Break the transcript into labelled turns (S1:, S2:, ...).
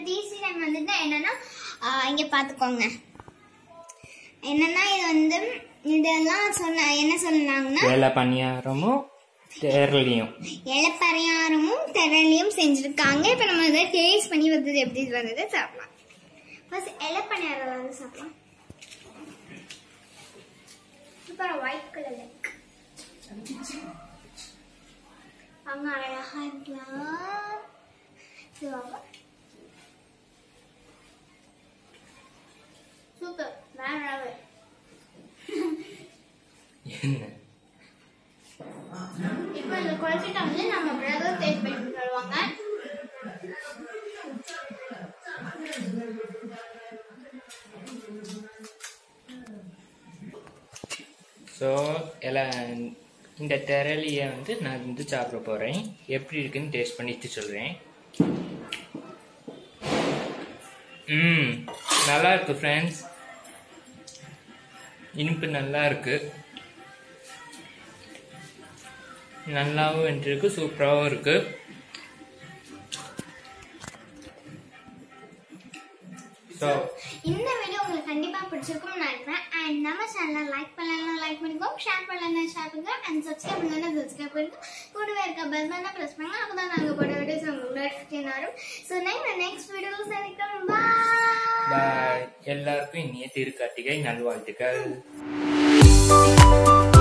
S1: Tea சீரகம் வந்துட்டு என்னன்னா ஆஹ் இங்க பாத்துக்கோங்க என்னன்னா இது வந்து இதெல்லாம் சொன்ன என்ன சொன்னாங்கன்னா
S2: வேலை பணியாரமும் தேரலையும்
S1: இலப்பறையாரமும் திரளியும் செஞ்சிருக்காங்க இப்போ நம்ம இதை டேஸ்ட் பண்ணி வந்தது எப்படி வந்தது சாப்பிடலாம் ஃபர்ஸ்ட் இலப்பணியாரம் வந்து சாப்பிடலாம் சூப்பராக ஒயிட் கலர்ல இருக்கு அங்க அழகா இருக்கலாம் சிவாவா சூப்பர் வேற level.
S2: என்ன
S1: இப்போ இந்த குழச்சிட்ட வந்து நம்ம பிரதர் டேஸ்ட் பண்ணி தருவாங்க
S2: ஸோ எல்லாம் இந்த திரளியை வந்து நான் வந்து சாப்பிட போகிறேன் எப்படி இருக்குன்னு டேஸ்ட் பண்ணிட்டு சொல்கிறேன் ம் நல்லா இருக்கு ஃப்ரெண்ட்ஸ் இனிப்பு நல்லா இருக்கு நல்லாவும் வென்றிருக்கு சூப்பராகவும் இருக்கு ஸோ
S1: இந்த வீடியோ உங்களுக்கு கண்டிப்பா பிடிச்சிருக்கும்னு நினைக்கிறேன் அண்ட் நம்ம சேனலை லைக் பண்ணலாம் லைக் பண்ணிக்கோங்க ஷேர் பண்ணலாம் ஷேர் பண்ணுங்க அண்ட் சப்ஸ்கிரைப் பண்ணலாம் சப்ஸ்கிரைப் பண்ணுங்க கூடவே இருக்க பெல் பண்ணா ப்ரெஸ் பண்ணுங்க அப்பதான் நாங்க போட வீடியோஸ் உங்களுக்கு நோட்டிஃபிகேஷன் வரும் ஸோ நான் நெக்ஸ்ட் வீடியோவில் சந்திக்கிறோம் பாய்
S2: பாய் எல்லாருக்கும் இனிய திருக்கார்த்திகை நல்வாழ்த்துக்கள்